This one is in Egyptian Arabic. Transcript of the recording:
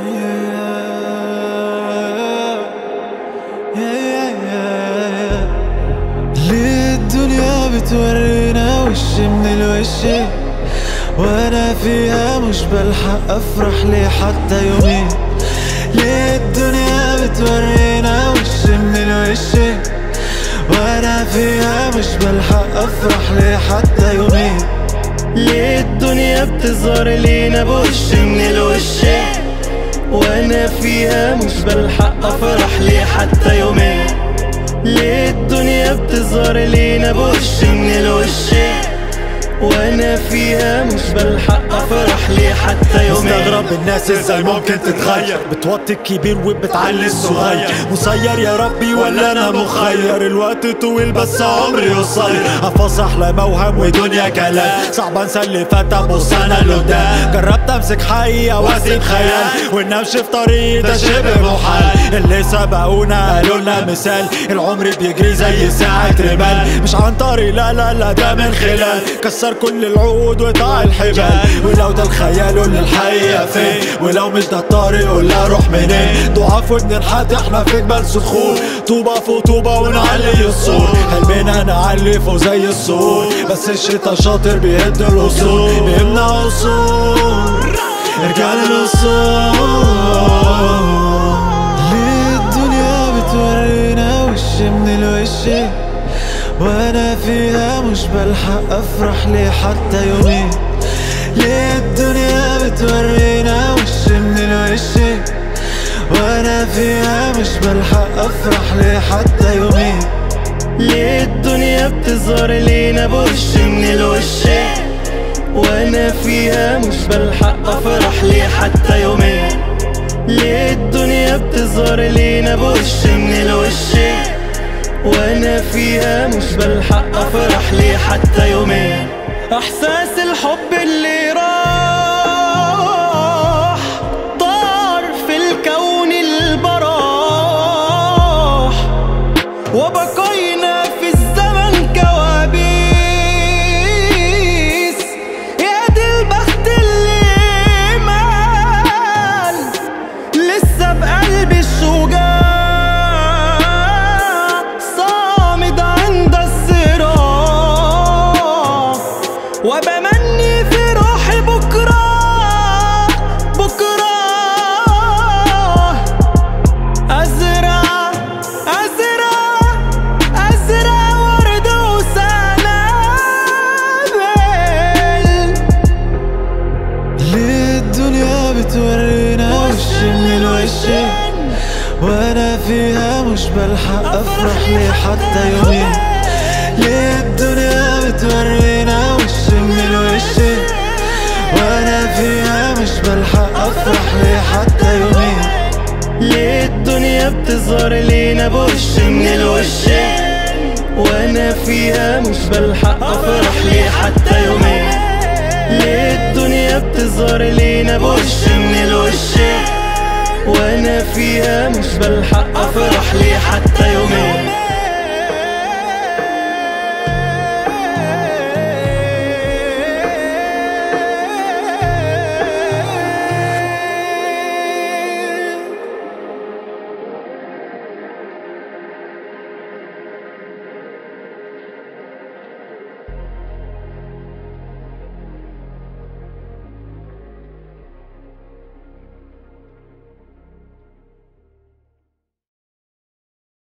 ليه الدنيا بتورينا وش من الوش وانا فيها مش بلحق افرح ليه حتى يومين ليه الدنيا بتورينا وش من الوش وانا فيها مش بلحق افرح ليه حتى يومين ليه الدنيا بتظهر لينا بوش من الوش وانا فيها مش بلحق افرح ليه حتى يومين ليه الدنيا بتظهر لينا بوش من الوش وانا فيها مش بلحق افرح ليه حتى يومين مستغرب الناس ازاي ممكن تتغير بتوطي الكبير وبتعلي الصغير مسير يا ربي ولا انا مخير الوقت طويل بس عمري قصير افاص احلام اوهام ودنيا كلام صعب انسى اللي فات ابص انا لقدام جربت امسك حقيقه واسيب خيال وان امشي في طريق ده شبه محال اللي سبقونا قالوا لنا مثال العمر بيجري زي ساعة رمال مش عن طريق لا لا لا ده من خلال كسر كل العقود وقطع الحبال ولو ده الخيال قول لي الحقيقة فين ولو مش ده الطريق قول لي اروح منين ضعاف وبننحت احنا في جبال صخور طوبة فوق طوبة ونعلي الصور حلمنا نعلي فوق زي الصور بس الشتا شاطر بيهد الاصول بيمنع اصول ارجع للاصول ليه الدنيا بتورينا وش من الوش وانا فيها مش بلحق افرح ليه حتى يومين ليه الدنيا بتورينا وش من الوش وانا فيها مش بلحق افرح ليه حتى يومين ليه الدنيا بتظهر لينا بوش من الوش وانا فيها مش بلحق افرح ليه حتى يومين ليه الدنيا بتظهر لينا بوش من الوش وانا فيها مش بلحق افرح ليه حتى يومين احساس الحب اللي راح طار في الكون البراح وبقينا في الزمن كوابيس يا دي البخت اللي مال لسه بقلبي الشجاع صامد عند الصراع وبمني في روحي بكرة بكرة أزرع أزرع أزرع ورد وسنابل ليه الدنيا بتورينا وش من الوش وانا فيها مش بلحق افرح ليه حتى يومين ليه الدنيا بتورينا وش من الوش وانا فيها مش بلحق افرح ليه حتى يومين ليه الدنيا بتظهر لينا بوش من الوش وانا فيها مش بلحق افرح ليه حتى يومين ليه الدنيا بتظهر لينا بوش من الوش وانا فيها مش بلحق افرح ليه حتى يومين